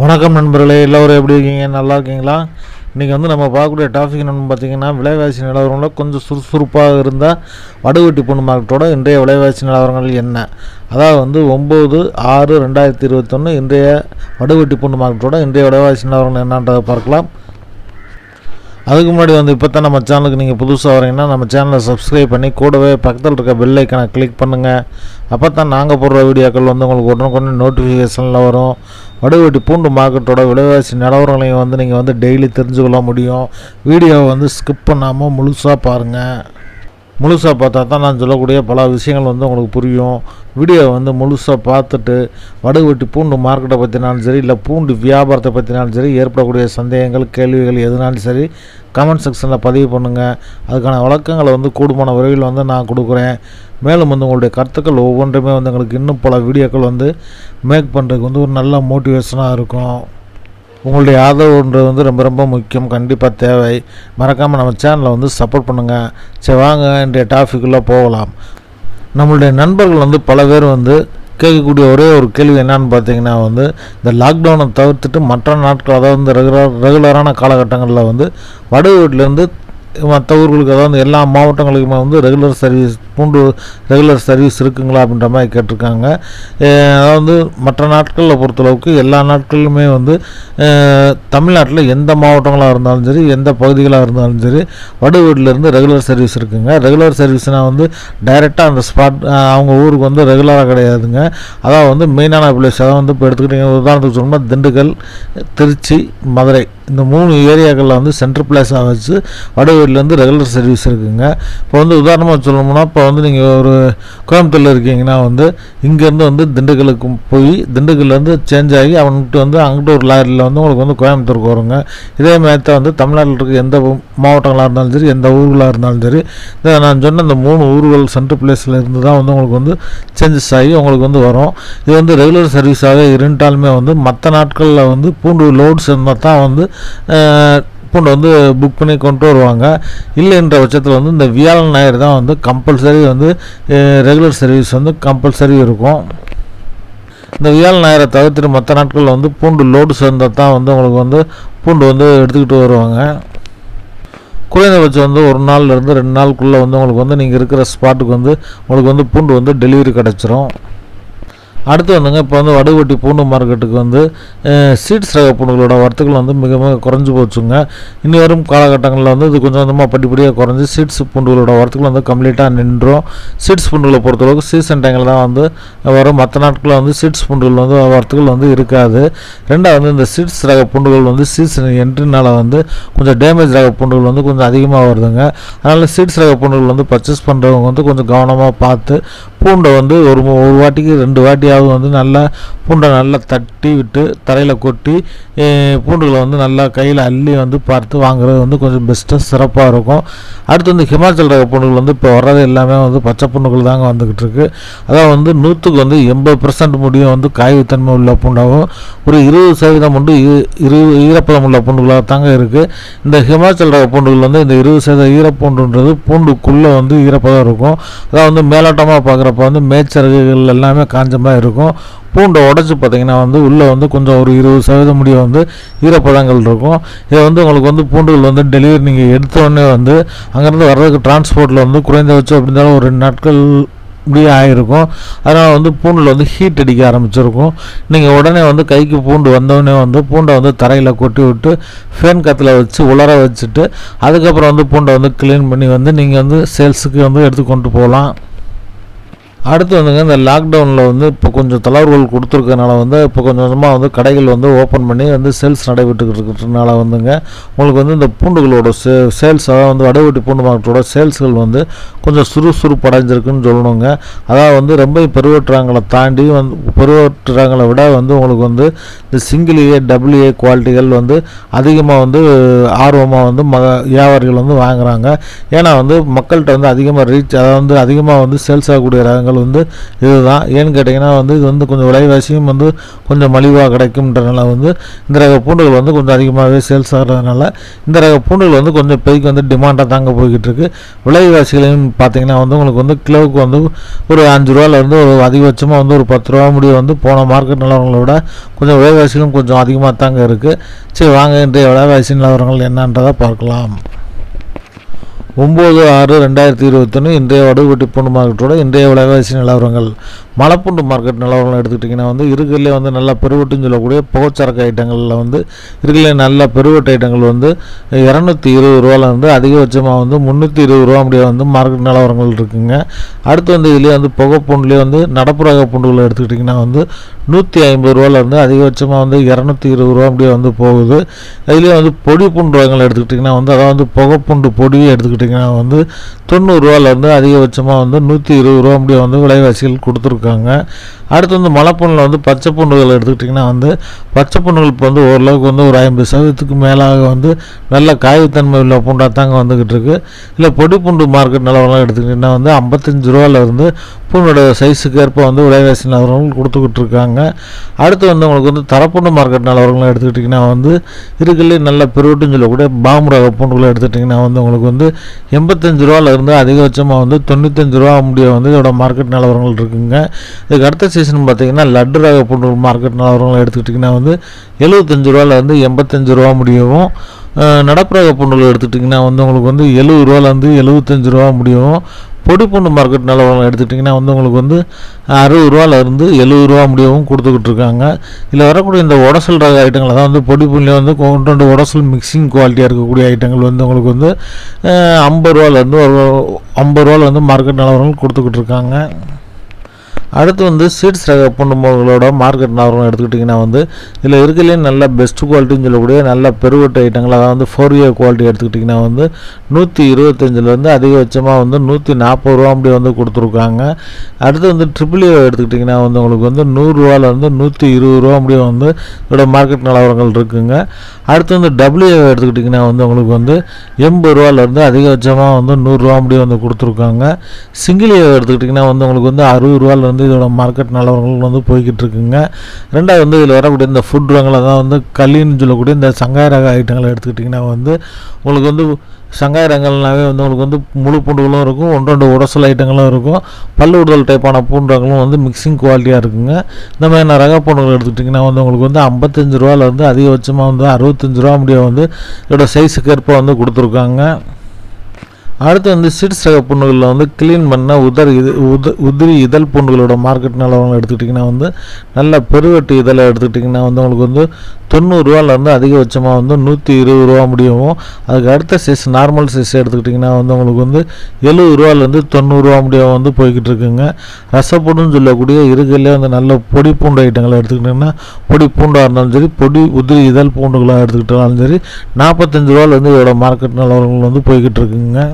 வணக்கம் நண்பர்களே எல்லோரும் எப்படி இருக்கீங்க நல்லா இருக்கீங்களா இன்றைக்கி வந்து நம்ம பார்க்கக்கூடிய டாபிக் என்னென்னு பார்த்தீங்கன்னா விலைவாசி நிலவரங்களில் கொஞ்சம் சுறுசுறுப்பாக இருந்தால் வடுவெட்டி பொண்ணு மார்க்கெட்டோட இன்றைய விலைவாசி நிலவரங்கள் என்ன அதாவது வந்து ஒம்பது ஆறு ரெண்டாயிரத்தி இருபத்தொன்று இன்றைய வடுவெட்டி பொண்ணு மார்க்கெட்டோட இன்றைய விலைவாசி நிலவரங்கள் என்னன்றதை பார்க்கலாம் அதுக்கு முன்னாடி வந்து இப்போ தான் நம்ம சேனலுக்கு நீங்கள் புதுசாக வரீங்கன்னா நம்ம சேனலை சப்ஸ்கிரைப் பண்ணி கூடவே பக்கத்தில் இருக்க பெல் ஐக்கனை கிளிக் பண்ணுங்கள் அப்போ தான் நாங்கள் போடுற வீடியோக்கள் வந்து உங்களுக்கு உடனுக்குடனே நோட்டிஃபிகேஷனில் வரும் வடுவெட்டி பூண்டு மார்க்கெட்டோட விலைவாசி நிலவரங்களையும் வந்து நீங்கள் வந்து டெய்லி தெரிஞ்சுக்கொள்ள முடியும் வீடியோவை வந்து ஸ்கிப் பண்ணாமல் முழுசாக பாருங்கள் முழுசாக பார்த்தா தான் நான் சொல்லக்கூடிய பல விஷயங்கள் வந்து உங்களுக்கு புரியும் வீடியோவை வந்து முழுசாக பார்த்துட்டு வடுவெட்டி பூண்டு மார்க்கெட்டை பற்றினாலும் சரி இல்லை பூண்டு வியாபாரத்தை பற்றினாலும் சரி ஏற்படக்கூடிய சந்தேகங்கள் கேள்விகள் எதுனாலும் சரி கமெண்ட் செக்ஷனில் பதிவு பண்ணுங்கள் அதுக்கான விளக்கங்களை வந்து கூடுமான விரைவில் வந்து நான் கொடுக்குறேன் மேலும் வந்து உங்களுடைய கருத்துக்கள் ஒவ்வொன்றுமே வந்து எங்களுக்கு இன்னும் பல வீடியோக்கள் வந்து மேக் பண்ணுறதுக்கு வந்து ஒரு நல்ல மோட்டிவேஷனாக இருக்கும் உங்களுடைய ஆதரவுன்றது வந்து ரொம்ப ரொம்ப முக்கியம் கண்டிப்பாக தேவை மறக்காமல் நம்ம சேனலை வந்து சப்போர்ட் பண்ணுங்கள் சரி வாங்க இன்றைய டாபிக்குள்ளே போகலாம் நம்மளுடைய நண்பர்கள் வந்து பல பேர் வந்து கேட்கக்கூடிய ஒரே ஒரு கேள்வி என்னன்னு பார்த்தீங்கன்னா வந்து இந்த லாக்டவுனை தவிர்த்துட்டு மற்ற நாட்கள் அதாவது வந்து ரெகுலர் ரெகுலரான காலகட்டங்களில் வந்து வடுவீட்டிலேருந்து மற்ற ஊர்களுக்கு அதாவது எல்லா மாவட்டங்களுக்குமே வந்து ரெகுலர் சர்வீஸ் பூண்டு ரெகுலர் சர்வீஸ் இருக்குங்களா அப்படின்ற மாதிரி கேட்டிருக்காங்க அஹ் அதாவது மற்ற நாட்களில் பொறுத்தளவுக்கு எல்லா நாட்களிலுமே வந்து அஹ் தமிழ்நாட்டில் எந்த மாவட்டங்களாக இருந்தாலும் சரி எந்த பகுதிகளாக இருந்தாலும் சரி வடுவீட்டிலேருந்து ரெகுலர் சர்வீஸ் இருக்குங்க ரெகுலர் சர்வீஸ்னால் வந்து டைரெக்டாக அந்த ஸ்பாட் அவங்க ஊருக்கு வந்து ரெகுலராக கிடையாதுங்க அதான் வந்து மெயினான பிளேஸ் அதாவது வந்து இப்போ எடுத்துக்கிட்டிங்க உதாரணத்துக்கு சொல்லணும்னா திண்டுக்கல் திருச்சி மதுரை இந்த மூணு ஏரியாக்களில் வந்து சென்ட்ரல் பிளேஸாக வச்சு வடவீட்லேருந்து ரெகுலர் சர்வீஸ் இருக்குங்க இப்போ வந்து உதாரணமாக சொல்லணும்னா இப்போ வந்து நீங்கள் ஒரு கோயம்புத்தூரில் இருக்கீங்கன்னா வந்து இங்கேருந்து வந்து திண்டுக்கலுக்கு போய் திண்டுக்கல்லேருந்து சேஞ்ச் ஆகி அவன்கிட்ட வந்து அங்கிட்ட ஒரு லாரியில் வந்து உங்களுக்கு வந்து கோயம்புத்தூருக்கு வருங்க இதே மாதிரி தான் வந்து தமிழ்நாட்டில் இருக்க எந்த மாவட்டங்களாக இருந்தாலும் சரி எந்த ஊர்களாக இருந்தாலும் சரி இந்த நான் சொன்ன இந்த மூணு ஊர்கள் சென்ட்ரல் பிளேஸில் இருந்து தான் வந்து உங்களுக்கு வந்து சேஞ்சஸ் ஆகி உங்களுக்கு வந்து வரும் இது வந்து ரெகுலர் சர்வீஸாகவே இருந்தாலுமே வந்து மற்ற நாட்களில் வந்து பூண்டு லோட்ஸ் இருந்தால் தான் வந்து அஹ், பூண்டை வந்து புக் பண்ணி கொண்டு வருவாங்க இல்லைன்ற பட்சத்தில் வந்து இந்த வியாழன் ஞாயிறு தான் வந்து கம்பல்சரி வந்து ரெகுலர் சர்வீஸ் வந்து கம்பல்சரி இருக்கும் இந்த வியாழன் ஞாயிறை தவிர்த்துட்டு மற்ற நாட்களில் வந்து பூண்டு லோடு சேர்ந்தால் தான் வந்து உங்களுக்கு வந்து பூண்டு வந்து எடுத்துக்கிட்டு வருவாங்க குறைந்தபட்சம் வந்து ஒரு நாள்லேருந்து ரெண்டு நாளுக்குள்ளே வந்து உங்களுக்கு வந்து நீங்கள் இருக்கிற ஸ்பாட்டுக்கு வந்து உங்களுக்கு வந்து பூண்டு வந்து டெலிவரி கிடச்சிரும் அடுத்து வந்துங்க இப்போ வந்து வடுவட்டி பூண்டு மார்க்கெட்டுக்கு வந்து சீட்ஸ் ரக பூண்டுகளோட வரத்துகள் வந்து மிக மிக குறைஞ்சி போச்சுங்க இனி வரும் காலகட்டங்களில் வந்து இது கொஞ்சம் கொஞ்சமாக படிப்படியாக குறைஞ்சி சீட்ஸ் பூண்டுகளோட வரத்துகள் வந்து கம்ப்ளீட்டாக நின்றும் சீட்ஸ் பூண்டுகளை பொறுத்தளவுக்கு சீசன் டைமில் தான் வந்து வரும் மற்ற நாட்களில் வந்து சீட்ஸ் பூண்டுகள் வந்து வரத்துகள் வந்து இருக்காது ரெண்டாவது வந்து இந்த சீட்ஸ் ரக பூண்டுகள் வந்து சீசன் என்ட்ரினால வந்து கொஞ்சம் டேமேஜ் ரக பூண்டுகள் வந்து கொஞ்சம் அதிகமாக வருதுங்க அதனால் சீட்ஸ் ரக பூண்டுகள் வந்து பர்ச்சேஸ் பண்ணுறவங்க வந்து கொஞ்சம் கவனமாக பார்த்து பூண்டை வந்து ஒரு மு- ஒரு வாட்டிக்கு ரெண்டு வாட்டியாவது வந்து நல்லா பூண்டை நல்லா தட்டி விட்டு தரையில் கொட்டி eh, பூண்டுகளை வந்து நல்லா கையில் அள்ளி வந்து பார்த்து வாங்குறது வந்து கொஞ்சம் பெஸ்ட்டாக சிறப்பாக இருக்கும் அடுத்து வந்து ஹிமாச்சல் ரக பூண்டுகள் வந்து இப்போ வர்றது எல்லாமே வந்து பச்சை பூண்டுகள் தாங்க வந்துக்கிட்டு இருக்கு அதான் வந்து நூற்றுக்கு வந்து எண்பது பர்சன்ட் முடியும் வந்து காய்வுத்தன்மை உள்ள பூண்டாகவும் ஒரு இருபது சதவீதம் வந்து இரு- இரு ஈரப்பதம் உள்ள பூண்டுகளாக தாங்க இருக்குது இந்த ஹிமாச்சல் ரக பூண்டுகள் வந்து இந்த இருபது சதவீத ஈரப்பூண்டுன்றது பூண்டுக்குள்ளே வந்து ஈரப்பதம் இருக்கும் அதான் வந்து மேலோட்டமாக பார்க்குறப்ப வந்து மேய்ச்சல்கள் எல்லாமே காஞ்ச மாதிரி இருக்கும் பூண்டை உடச்சி பார்த்தீங்கன்னா வந்து உள்ளே வந்து கொஞ்சம் ஒரு இருபது சதவீதம் முடிய வந்து ஈரப்பதங்கள் இருக்கும் இதை வந்து உங்களுக்கு வந்து பூண்டுகள் வந்து டெலிவரி நீங்கள் எடுத்த உடனே வந்து அங்கேருந்து வர்றதுக்கு டிரான்ஸ்போர்ட்டில் வந்து குறைந்தபட்சம் அப்படி இருந்தாலும் ஒரு ரெண்டு நாட்கள் இப்படியே ஆகிருக்கும் அதனால் வந்து பூண்டில் வந்து ஹீட் அடிக்க ஆரம்பிச்சிருக்கும் நீங்கள் உடனே வந்து கைக்கு பூண்டு வந்தோடனே வந்து பூண்டை வந்து தரையில் கொட்டி விட்டு ஃபேன் காற்றுல வச்சு உலர வச்சுட்டு அதுக்கப்புறம் வந்து பூண்டை வந்து க்ளீன் பண்ணி வந்து நீங்கள் வந்து சேல்ஸுக்கு வந்து எடுத்து கொண்டு போகலாம் அடுத்து வந்துங்க இந்த லாக்டவுனில் வந்து இப்போ கொஞ்சம் தளர்வுகள் கொடுத்துருக்கனால வந்து இப்போ கொஞ்சம் கொஞ்சமாக வந்து கடைகள் வந்து ஓப்பன் பண்ணி வந்து சேல்ஸ் நடைபெற்றுக்கிட்டு இருக்கிறதுனால வந்துங்க உங்களுக்கு வந்து இந்த பூண்டுகளோட சே சேல்ஸ் அதாவது வந்து வடவெட்டி பூண்டு மார்க்கெட்டோட சேல்ஸ்கள் வந்து கொஞ்சம் சுறுசுறுப்பு அடைஞ்சிருக்குன்னு சொல்லணுங்க அதாவது வந்து ரொம்ப பெருவற்றாங்களை தாண்டி வந்து பெருவற்றாங்களை விட வந்து உங்களுக்கு வந்து இந்த சிங்கிள் ஏ டபுள் ஏ குவாலிட்டிகள் வந்து அதிகமாக வந்து ஆர்வமாக வந்து ம வியாபாரிகள் வந்து வாங்குறாங்க ஏன்னா வந்து மக்கள்கிட்ட வந்து அதிகமாக ரீச் அதாவது வந்து அதிகமாக வந்து சேல்ஸ் ஆகக்கூடிய ரகங்கள் காரணங்கள் வந்து இதுதான் ஏன்னு கேட்டிங்கன்னா வந்து இது வந்து கொஞ்சம் விலைவாசியும் வந்து கொஞ்சம் மலிவாக கிடைக்கும்ன்றனால வந்து இந்த ரக பூண்டுகள் வந்து கொஞ்சம் அதிகமாகவே சேல்ஸ் ஆகிறதுனால இந்த ரக பூண்டுகள் வந்து கொஞ்சம் இப்போதைக்கு வந்து டிமாண்டாக தாங்க போய்கிட்டு இருக்கு விலைவாசிகளையும் பார்த்தீங்கன்னா வந்து உங்களுக்கு வந்து கிலோவுக்கு வந்து ஒரு அஞ்சு ரூபாலேருந்து ஒரு அதிகபட்சமாக வந்து ஒரு பத்து ரூபா முடிய வந்து போன மார்க்கெட் நிலவரங்களை விட கொஞ்சம் விலைவாசிகளும் கொஞ்சம் அதிகமாக தாங்க இருக்குது சரி வாங்க இன்றைய விலைவாசி நிலவரங்கள் என்னன்றதை பார்க்கலாம் ஒம்பது ஆறு ரெண்டாயிரத்தி இருபத்தொன்று இன்றைய வடுவட்டி பூண்டு மார்க்கெட்டோட இன்றைய விலைவாசி நிலவரங்கள் மலைப்பூண்டு மார்க்கெட் நிலவரம் எடுத்துக்கிட்டிங்கன்னா வந்து இருக்கிறதுலே வந்து நல்லா பெருவட்டுன்னு சொல்லக்கூடிய புகச்சரக்கு ஐட்டங்களில் வந்து இருக்கிறதுலே நல்ல பெருவட்டு ஐட்டங்கள் வந்து இரநூத்தி இருபது ரூபாலேருந்து அதிகபட்சமாக வந்து முந்நூற்றி இருபது ரூபா முடிய வந்து மார்க்கெட் நிலவரங்கள் இருக்குங்க அடுத்து வந்து இதுலேயே வந்து புகை பூண்டுலேயே வந்து நடப்பு ரக பூண்டுகளை எடுத்துக்கிட்டிங்கன்னா வந்து நூற்றி ஐம்பது ரூபாலேருந்து அதிகபட்சமாக வந்து இரநூத்தி இருபது ரூபா முடிய வந்து போகுது இதுலேயே வந்து பொடி பூண்டு ரகங்கள் எடுத்துக்கிட்டிங்கன்னா வந்து அதாவது புகை பூண்டு பொடி எடுத்துக்கிட்டிங்கன்னா வந்து தொண்ணூறுரூவாலேருந்து அதிகபட்சமாக வந்து நூற்றி இருபது ரூபா முடிய வந்து விலைவாசிகள் கொடுத்துருக்காங்க அடுத்து வந்து மலைப்பூண்டில் வந்து பச்சை பூண்டுகள் எடுத்துக்கிட்டிங்கன்னா வந்து பச்சை பூண்டுகள் இப்போ வந்து ஓரளவுக்கு வந்து ஒரு ஐம்பது சதவீதத்துக்கு மேலாக வந்து நல்ல காய்வுத்தன்மை உள்ள பூண்டாக தாங்க வந்துக்கிட்டு இருக்கு இல்லை பொடி பூண்டு மார்க்கெட் நிலவரம் எடுத்துக்கிட்டிங்கன்னா வந்து ஐம்பத்தஞ்சு ரூபாலேருந்து பூண்டோட சைஸுக்கு ஏற்ப வந்து விலைவாசி நிலவரங்கள் கொடுத்துக்கிட்டு இருக்காங்க அடுத்து வந்து உங்களுக்கு வந்து தரப்பூண்டு மார்க்கெட் நிலவரங்கள் எடுத்துக்கிட்டிங்கன்னா வந்து இருக்குல்லே நல்ல பெருவட்டுன்னு சொல்லக்கூடிய பாம்பு ரக பூண்டுகளை எடுத்துக்கிட்டிங்கன்னா வந்து உங்களுக்கு வந்து எண்பத்தஞ்சு ரூபாலேருந்து அதிகபட்சமாக வந்து தொண்ணூத்தஞ்சு ரூபா முடிய வந்து இதோட மார்க்கெட் நிலவரங்கள் இருக்குங்க இதுக்கு அடுத்த சீசன் பார்த்தீங்கன்னா லட்டு ரக பூண்டு மார்க்கெட் நிலவரங்கள் எடுத்துக்கிட்டிங்கன்னா வந்து எழுபத்தஞ்சு ரூபாலேருந்து எண்பத்தஞ்சு ரூபா முடியவும் அஹ், நடப்பு ரக பூண்டுகள் எடுத்துக்கிட்டிங்கன்னா வந்து உங்களுக்கு வந்து எழுபது ரூபாலேருந்து எழுபத்தஞ்சு ரூபா முடியவும் பொடி பூண்டு மார்க்கெட் நிலவரம் எடுத்துக்கிட்டிங்கன்னா வந்து உங்களுக்கு வந்து அறுபது ரூபாலேருந்து எழுபது ரூபா முடியவும் கொடுத்துக்கிட்டு இருக்காங்க இதில் வரக்கூடிய இந்த உடசல் ரக ஐட்டங்கள் அதாவது வந்து பொடி பூண்டில் வந்து கொண்டு ரெண்டு உடசல் மிக்சிங் குவாலிட்டியாக இருக்கக்கூடிய ஐட்டங்கள் வந்து உங்களுக்கு வந்து அஹ், ஐம்பது ரூபாலேருந்து ஒரு ஐம்பது ரூபாவில் வந்து மார்க்கெட் நிலவரங்கள் கொடுத்துக்கிட்டு இருக்காங்க அடுத்து வந்து சீட்ஸ் ரக பூண்டுகளோட மார்க்கெட் நிலவரம் எடுத்துக்கிட்டிங்கன்னா வந்து இதில் இருக்கிறதுலே நல்ல பெஸ்ட் குவாலிட்டின்னு சொல்லக்கூடிய நல்ல பெருவட்டு ஐட்டங்கள் அதாவது வந்து ஃபோர் இயர் குவாலிட்டி எடுத்துக்கிட்டிங்கன்னா வந்து நூற்றி இருபத்தஞ்சிலேருந்து அதிகபட்சமாக வந்து நூற்றி நாற்பது ரூபா அப்படி வந்து கொடுத்துருக்காங்க அடுத்து வந்து ட்ரிபிள் ஏ எடுத்துக்கிட்டிங்கன்னா வந்து உங்களுக்கு வந்து நூறுரூவாலேருந்து நூற்றி இருபது ரூபா முடிய வந்து இதோட மார்க்கெட் நிலவரங்கள் இருக்குங்க அடுத்து வந்து டபிள்யூ எடுத்துக்கிட்டிங்கன்னா வந்து உங்களுக்கு வந்து எண்பது ரூபாலேருந்து அதிகபட்சமாக வந்து நூறுரூவா முடிய வந்து கொடுத்துருக்காங்க சிங்கிள் ஏ எடுத்துக்கிட்டிங்கன்னா வந்து உங்களுக்கு வந்து அறுபது ரூபாலேருந்து இதோட மார்க்கெட் நிலவரங்கள் வந்து போய்கிட்டு இருக்குங்க ரெண்டாவது வந்து இதில் வரக்கூடிய இந்த ஃபுட் ரகங்கள் அதாவது வந்து களின்னு சொல்லக்கூடிய இந்த சங்காய ரக ஐட்டங்களை எடுத்துக்கிட்டிங்கன்னா வந்து உங்களுக்கு வந்து சங்காய ரகங்கள்னாவே வந்து உங்களுக்கு வந்து முழு பூண்டுகளும் இருக்கும் ஒன்று ரெண்டு உடசல் ஐட்டங்களும் இருக்கும் பல்லு விடுதல் டைப்பான பூண்டுகளும் வந்து மிக்சிங் குவாலிட்டியாக இருக்குங்க இந்த மாதிரியான ரக பூண்டுகள் எடுத்துக்கிட்டிங்கன்னா வந்து உங்களுக்கு வந்து ஐம்பத்தஞ்சு ரூபாலேருந்து அதிகபட்சமாக வந்து அறுபத்தஞ்சு ரூபா முடிய வந்து இதோட சைஸுக்கு ஏற்ப வந்து கொடுத்துருக்காங்க அடுத்து வந்து சிட்ஸ் ரக புண்ணுகளில் வந்து க்ளீன் பண்ண உதர் இது உத உதிரி இதழ் பூண்டுகளோட மார்க்கெட் நிலவரம் எடுத்துக்கிட்டிங்கன்னா வந்து நல்ல பெருவெட்டு இதழை எடுத்துக்கிட்டிங்கன்னா வந்து உங்களுக்கு வந்து தொண்ணூறுரூவாலேருந்து அதிகபட்சமாக வந்து நூற்றி இருபது ரூபா முடியவும் அதுக்கு அடுத்த சைஸ் நார்மல் சைஸ் எடுத்துக்கிட்டிங்கன்னா வந்து உங்களுக்கு வந்து எழுபது ரூபாலேருந்து தொண்ணூறுரூவா முடியவும் வந்து போய்கிட்டு இருக்குங்க ரசப்பூண்டுன்னு சொல்லக்கூடிய இருக்கையிலே வந்து நல்ல பொடி பூண்டு ஐட்டங்களை எடுத்துக்கிட்டிங்கன்னா பொடி பூண்டாக இருந்தாலும் சரி பொடி உதிரி இதழ் பூண்டுகளாக எடுத்துக்கிட்டாலும் சரி நாற்பத்தஞ்சு ரூபாலேருந்து இதோட மார்க்கெட் நிலவரங்கள் வந்து போய்கிட்டு இருக்குங்க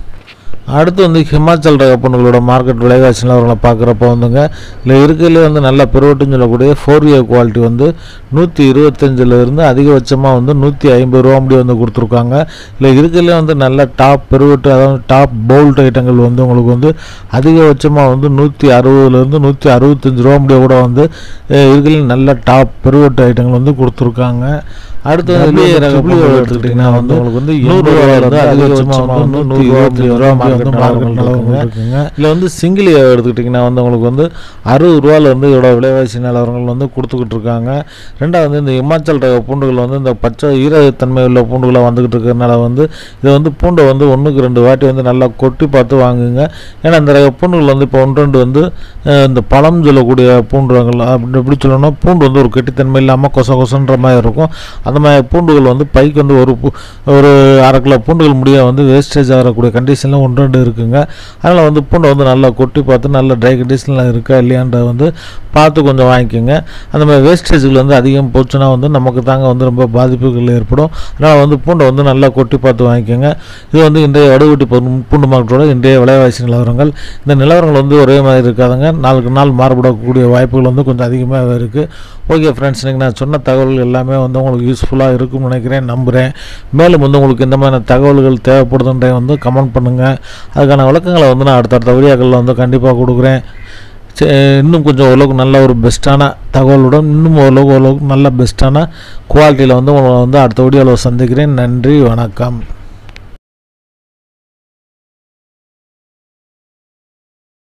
அடுத்து வந்து ஹிமாச்சல் ரக பொண்ணுகளோட மார்க்கெட் விலைவாசி நிலவரங்களை பார்க்குறப்ப வந்துங்க இல்லை இருக்கிறதுலே வந்து நல்ல பெருவட்டுன்னு சொல்லக்கூடிய ஃபோர் இயர் குவாலிட்டி வந்து நூற்றி இருபத்தஞ்சிலேருந்து அதிகபட்சமாக வந்து நூற்றி ஐம்பது ரூபா முடி வந்து கொடுத்துருக்காங்க இல்லை இருக்கிறதுலே வந்து நல்ல டாப் பெருவட்டு அதாவது டாப் போல்ட் ஐட்டங்கள் வந்து உங்களுக்கு வந்து அதிகபட்சமாக வந்து நூற்றி அறுபதுலேருந்து நூற்றி அறுபத்தஞ்சு ரூபா முடிய கூட வந்து இருக்கிறதுல நல்ல டாப் பெருவட்டு ஐட்டங்கள் வந்து கொடுத்துருக்காங்க அடுத்து வந்து W ரக பொண்ணுகள் எடுத்துக்கிட்டிங்கன்னா வந்து உங்களுக்கு வந்து நூறு ரூபாயிலிருந்து அதிகபட்சமாக வந்து நூற்றி இருபத்தஞ்சு ரூபா மார்க்கெட் நிலவரங்கள் நிலவரங்கள் இருக்குங்க இதில் வந்து சிங்கிள் எடுத்துக்கிட்டிங்கன்னா வந்து உங்களுக்கு வந்து அறுபது ரூபாலேருந்து இதோட விலைவாசி நிலவரங்கள் வந்து கொடுத்துக்கிட்டு இருக்காங்க ரெண்டாவது வந்து இந்த இமாச்சல் ரக பூண்டுகள் வந்து இந்த பச்சை ஈரத்தன்மை உள்ள பூண்டுகளை வந்துக்கிட்டு இருக்கிறதுனால வந்து இதை வந்து பூண்டை வந்து ஒன்றுக்கு ரெண்டு வாட்டி வந்து நல்லா கொட்டி பார்த்து வாங்குங்க ஏன்னா இந்த ரக பூண்டுகள் வந்து இப்போ ஒன்று ரெண்டு வந்து அஹ், இந்த பழம் சொல்லக்கூடிய பூண்டு ரகங்கள் அப்படி எப்படி சொல்லணும்னா பூண்டு வந்து ஒரு கெட்டித்தன்மை இல்லாமல் கொச கொசன்ற மாதிரி இருக்கும் அந்த மாதிரி பூண்டுகள் வந்து பைக்கு வந்து ஒரு பூ- ஒரு அரை கிலோ பூண்டுகள் முடிய வந்து வேஸ்டேஜ் ஆகக்கூடிய கண்டிஷனில் ஒன்று ரெண்டு இருக்குங்க அதனால் வந்து பூண்டை வந்து நல்லா கொட்டி பார்த்து நல்ல ட்ரை கண்டிஷனில் இருக்கா இல்லையான்றத வந்து பார்த்து கொஞ்சம் வாங்கிக்கோங்க அந்த மாதிரி வேஸ்டேஜ்கள் வந்து அதிகம் போச்சுன்னா வந்து நமக்கு தாங்க வந்து ரொம்ப பாதிப்புகள் ஏற்படும் அதனால் வந்து பூண்டை வந்து நல்லா கொட்டி பார்த்து வாங்கிக்கோங்க இது வந்து இன்றைய வடுவட்டி பொருள் பூண்டு மார்க்கெட்டோட இன்றைய விலைவாசி நிலவரங்கள் இந்த நிலவரங்கள் வந்து ஒரே மாதிரி இருக்காதுங்க நாளுக்கு நாள் மாறுபடக்கூடிய வாய்ப்புகள் வந்து கொஞ்சம் அதிகமாகவே இருக்குது ஓகே ஃப்ரெண்ட்ஸ் இன்றைக்கி நான் சொன்ன தகவல்கள் எல்லாமே வந்து உங்களுக்கு யூஸ்ஃபுல்லாக இருக்கும்னு நினைக்கிறேன் நம்புகிறேன் மேலும் வந்து உங்களுக்கு இந்த மாதிரி தகவல்கள் தேவைப்படுதுன்றதை வந்து கமெண்ட் பண்ணுங்கள் அதுக்கான விளக்கங்களை வந்து நான் அடுத்தடுத்த வீடியோக்களில் வந்து கண்டிப்பாக கொடுக்குறேன் சே- இன்னும் கொஞ்சம் ஓரளவுக்கு நல்ல ஒரு பெஸ்ட்டான தகவலுடன் இன்னும் ஓரளவுக்கு ஓரளவுக்கு நல்ல பெஸ்ட்டான குவாலிட்டியில் வந்து உங்களை வந்து அடுத்த வீடியோவில் சந்திக்கிறேன் நன்றி வணக்கம்